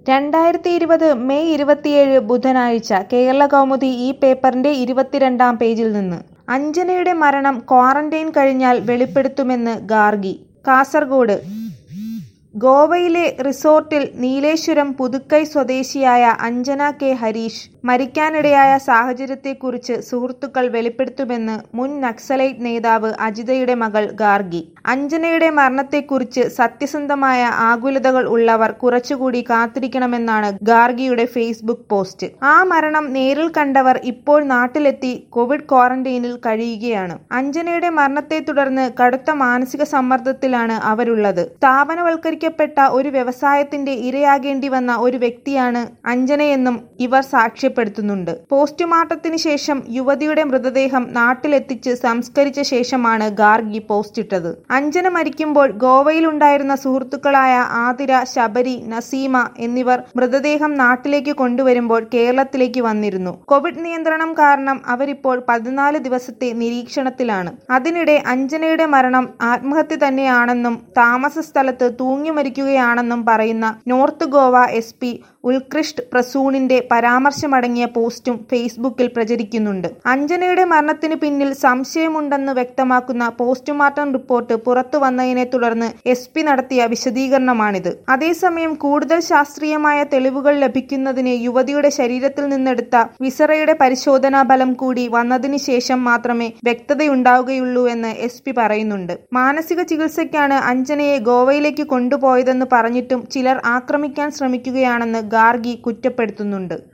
രണ്ടായിരത്തി ഇരുപത് മെയ് ഇരുപത്തിയേഴ് ബുധനാഴ്ച കേരളകൗമുദി ഈ പേപ്പറിന്റെ ഇരുപത്തിരണ്ടാം പേജിൽ നിന്ന് അഞ്ജനയുടെ മരണം ക്വാറന്റൈൻ കഴിഞ്ഞാൽ വെളിപ്പെടുത്തുമെന്ന് ഗാർഗി കാസർഗോഡ് ഗോവയിലെ റിസോർട്ടിൽ നീലേശ്വരം പുതുക്കൈ സ്വദേശിയായ അഞ്ജന കെ ഹരീഷ് മരിക്കാനിടയായ സാഹചര്യത്തെക്കുറിച്ച് സുഹൃത്തുക്കൾ വെളിപ്പെടുത്തുമെന്ന് മുൻ നക്സലൈറ്റ് നേതാവ് അജിതയുടെ മകൾ ഗാർഗി അഞ്ജനയുടെ മരണത്തെക്കുറിച്ച് സത്യസന്ധമായ ആകുലതകൾ ഉള്ളവർ കുറച്ചുകൂടി കാത്തിരിക്കണമെന്നാണ് ഗാർഗിയുടെ ഫേസ്ബുക്ക് പോസ്റ്റ് ആ മരണം നേരിൽ കണ്ടവർ ഇപ്പോൾ നാട്ടിലെത്തി കോവിഡ് ക്വാറന്റൈനിൽ കഴിയുകയാണ് അഞ്ജനയുടെ മരണത്തെ തുടർന്ന് കടുത്ത മാനസിക സമ്മർദ്ദത്തിലാണ് അവരുള്ളത് സ്ഥാപനവൽക്കരിക്കപ്പെട്ട ഒരു വ്യവസായത്തിന്റെ ഇരയാകേണ്ടി വന്ന ഒരു വ്യക്തിയാണ് അഞ്ജനയെന്നും ഇവർ സാക്ഷ്യപ്പെടുത്തുന്നുണ്ട് പോസ്റ്റ്മോർട്ടത്തിന് ശേഷം യുവതിയുടെ മൃതദേഹം നാട്ടിലെത്തിച്ച് സംസ്കരിച്ച ശേഷമാണ് ഗാർഗി പോസ്റ്റിട്ടത് അഞ്ജന മരിക്കുമ്പോൾ ഗോവയിലുണ്ടായിരുന്ന സുഹൃത്തുക്കളായ ആതിര ശബരി നസീമ എന്നിവർ മൃതദേഹം നാട്ടിലേക്ക് കൊണ്ടുവരുമ്പോൾ കേരളത്തിലേക്ക് വന്നിരുന്നു കോവിഡ് നിയന്ത്രണം കാരണം അവരിപ്പോൾ പതിനാല് ദിവസത്തെ നിരീക്ഷണത്തിലാണ് അതിനിടെ അഞ്ജനയുടെ മരണം ആത്മഹത്യ തന്നെയാണെന്നും താമസ സ്ഥലത്ത് തൂങ്ങി മരിക്കുകയാണെന്നും പറയുന്ന north Goa S P Utkrisht പ്രസൂണിന്റെ പരാമർശമടങ്ങിയ പോസ്റ്റും ഫേസ്ബുക്കിൽ പ്രചരിക്കുന്നുണ്ട് അഞ്ജനയുടെ മരണത്തിന് പിന്നിൽ സംശയമുണ്ടെന്ന് വ്യക്തമാക്കുന്ന പോസ്റ്റ്മോർട്ടം റിപ്പോർട്ട് പുറത്തു വന്നതിനെ തുടർന്ന് എസ് പി നടത്തിയ വിശദീകരണമാണിത് അതേസമയം കൂടുതൽ ശാസ്ത്രീയമായ തെളിവുകൾ ലഭിക്കുന്നതിന് യുവതിയുടെ ശരീരത്തിൽ നിന്നെടുത്ത വിസറയുടെ പരിശോധനാ ഫലം കൂടി വന്നതിന് ശേഷം മാത്രമേ വ്യക്തതയുണ്ടാവുകയുള്ളൂ എന്ന് എസ് പി പറയുന്നുണ്ട് മാനസിക ചികിത്സയ്ക്കാണ് അഞ്ജനയെ ഗോവയിലേക്ക് കൊണ്ടുപോയതെന്ന് പറഞ്ഞിട്ടും ചിലർ ആക്രമിക്കാൻ ശ്രമിക്കുകയാണെന്ന് ഗാർഗി കുറ്റപ്പെടുത്തുന്നുണ്ട്